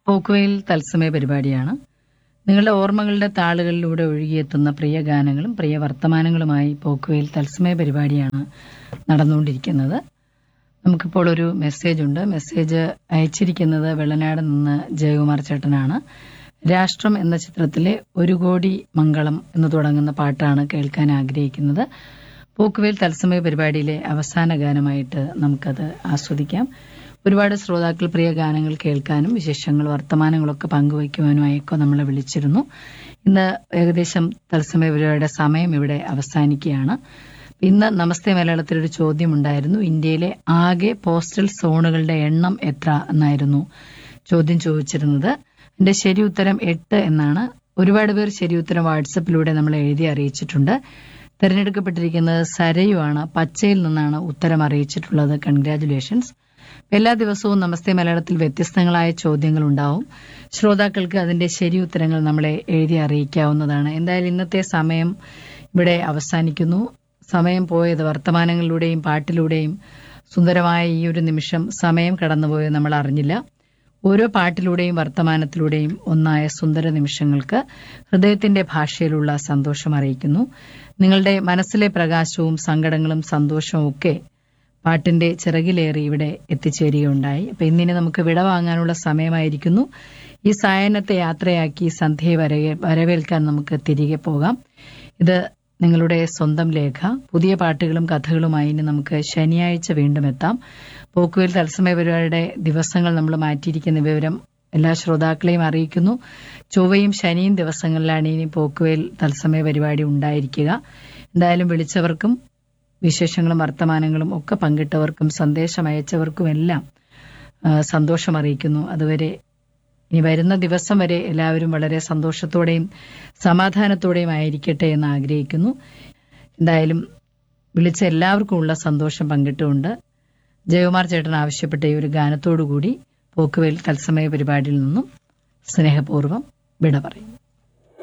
പോക്കുവയിൽ തത്സമയ പരിപാടിയാണ് നിങ്ങളുടെ ഓർമ്മകളുടെ താളുകളിലൂടെ ഒഴുകിയെത്തുന്ന പ്രിയ ഗാനങ്ങളും പ്രിയ വർത്തമാനങ്ങളുമായി പോക്കുവയിൽ തത്സമയ പരിപാടിയാണ് നടന്നുകൊണ്ടിരിക്കുന്നത് നമുക്കിപ്പോൾ ഒരു മെസ്സേജ് ഉണ്ട് മെസ്സേജ് അയച്ചിരിക്കുന്നത് വെള്ളനാട് നിന്ന് ജയകുമാർ ചേട്ടനാണ് രാഷ്ട്രം എന്ന ചിത്രത്തിലെ ഒരു കോടി മംഗളം എന്ന് തുടങ്ങുന്ന പാട്ടാണ് കേൾക്കാൻ ആഗ്രഹിക്കുന്നത് പോക്കുവേൽ തത്സമയ പരിപാടിയിലെ അവസാന ഗാനമായിട്ട് നമുക്കത് ആസ്വദിക്കാം ഒരുപാട് ശ്രോതാക്കൾ പ്രിയ ഗാനങ്ങൾ കേൾക്കാനും വിശേഷങ്ങൾ വർത്തമാനങ്ങളൊക്കെ പങ്കുവയ്ക്കുവാനുമായൊക്കെ നമ്മളെ വിളിച്ചിരുന്നു ഇന്ന് ഏകദേശം തത്സമയ പരിപാടിയുടെ സമയം ഇവിടെ അവസാനിക്കുകയാണ് ഇന്ന് നമസ്തേ മലയാളത്തിൽ ഒരു ചോദ്യം ഉണ്ടായിരുന്നു ഇന്ത്യയിലെ ആകെ പോസ്റ്റൽ സോണുകളുടെ എണ്ണം എത്ര എന്നായിരുന്നു ചോദ്യം ചോദിച്ചിരുന്നത് എന്റെ ശരി ഉത്തരം എട്ട് എന്നാണ് ഒരുപാട് പേർ ശരി ഉത്തരം വാട്സപ്പിലൂടെ നമ്മൾ എഴുതി അറിയിച്ചിട്ടുണ്ട് തെരഞ്ഞെടുക്കപ്പെട്ടിരിക്കുന്നത് സരയുമാണ് പച്ചയിൽ നിന്നാണ് ഉത്തരം അറിയിച്ചിട്ടുള്ളത് കൺഗ്രാറ്റുലേഷൻസ് എല്ലാ ദിവസവും നമസ്തേ മലയാളത്തിൽ വ്യത്യസ്തങ്ങളായ ചോദ്യങ്ങൾ ഉണ്ടാവും ശ്രോതാക്കൾക്ക് അതിന്റെ ശരി ഉത്തരങ്ങൾ നമ്മളെ എഴുതി അറിയിക്കാവുന്നതാണ് എന്തായാലും ഇന്നത്തെ സമയം ഇവിടെ അവസാനിക്കുന്നു സമയം പോയത് വർത്തമാനങ്ങളിലൂടെയും പാട്ടിലൂടെയും സുന്ദരമായ ഈ ഒരു നിമിഷം സമയം കടന്നുപോയത് നമ്മൾ അറിഞ്ഞില്ല ഓരോ പാട്ടിലൂടെയും വർത്തമാനത്തിലൂടെയും ഒന്നായ സുന്ദര നിമിഷങ്ങൾക്ക് ഹൃദയത്തിന്റെ ഭാഷയിലുള്ള സന്തോഷം അറിയിക്കുന്നു നിങ്ങളുടെ മനസ്സിലെ പ്രകാശവും സങ്കടങ്ങളും സന്തോഷവും ഒക്കെ പാട്ടിന്റെ ചിറകിലേറി ഇവിടെ എത്തിച്ചേരുകയുണ്ടായി അപ്പൊ ഇന്നിനെ നമുക്ക് വിട വാങ്ങാനുള്ള സമയമായിരിക്കുന്നു ഈ സായനത്തെ യാത്രയാക്കി സന്ധ്യയെ വരവേ- വരവേൽക്കാൻ നമുക്ക് തിരികെ പോകാം ഇത് നിങ്ങളുടെ സ്വന്തം ലേഖ പുതിയ പാട്ടുകളും കഥകളുമായി ഇനി നമുക്ക് ശനിയാഴ്ച വീണ്ടും എത്താം പോക്കുവേൽ തത്സമയ പരിപാടിയുടെ ദിവസങ്ങൾ നമ്മൾ മാറ്റിയിരിക്കുന്ന വിവരം എല്ലാ ശ്രോതാക്കളെയും അറിയിക്കുന്നു ചൊവ്വയും ശനിയും ദിവസങ്ങളിലാണ് ഇനി പോക്കുവേൽ തത്സമയ പരിപാടി ഉണ്ടായിരിക്കുക എന്തായാലും വിളിച്ചവർക്കും വിശേഷങ്ങളും വർത്തമാനങ്ങളും ഒക്കെ പങ്കിട്ടവർക്കും സന്ദേശം അയച്ചവർക്കും എല്ലാം ആ, സന്തോഷം അറിയിക്കുന്നു അതുവരെ ഇനി വരുന്ന ദിവസം വരെ എല്ലാവരും വളരെ സന്തോഷത്തോടെയും സമാധാനത്തോടെയും ആയിരിക്കട്ടെ എന്ന് ആഗ്രഹിക്കുന്നു എന്തായാലും വിളിച്ച എല്ലാവർക്കും ഉള്ള സന്തോഷം പങ്കിട്ടുകൊണ്ട് ജയകുമാർ ചേട്ടൻ ആവശ്യപ്പെട്ട ഈ ഒരു ഗാനത്തോടുകൂടി പോക്കുവേൽ തത്സമയ പരിപാടിയിൽ നിന്നും സ്നേഹപൂർവ്വം വിട പറയും